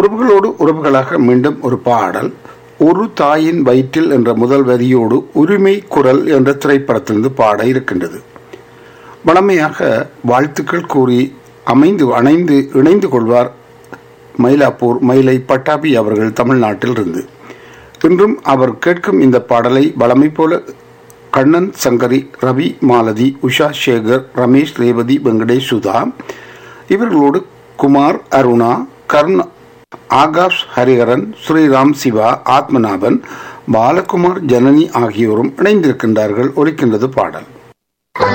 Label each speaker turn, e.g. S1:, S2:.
S1: உறவுகளோடு உறவுகளாக மீண்டும் ஒரு பாடல் ஒரு தாயின் வயிற்றில் என்ற முதல் வரியோடு உரிமை குரல் என்ற திரைப்படத்திலிருந்து பாட இருக்கின்றது வளமையாக வாழ்த்துக்கள் கூறி அமைந்து அணைந்து இணைந்து கொள்வார் மயிலாப்பூர் மயிலை பட்டாபி அவர்கள் தமிழ்நாட்டில் இருந்து இன்றும் அவர் கேட்கும் இந்த பாடலை வளமை போல கண்ணன் சங்கரி ரவி மாலதி உஷா சேகர் ரமேஷ் ரேவதி வெங்கடேஷ் சுதா இவர்களோடு குமார் அருணா கர்ண் ஆகாஷ் ஹரிஹரன் ஸ்ரீராம் சிவா ஆத்மநாபன் பாலகுமார் ஜனனி ஆகியோரும் இணைந்திருக்கின்றார்கள் ஒலிக்கின்றது பாடல்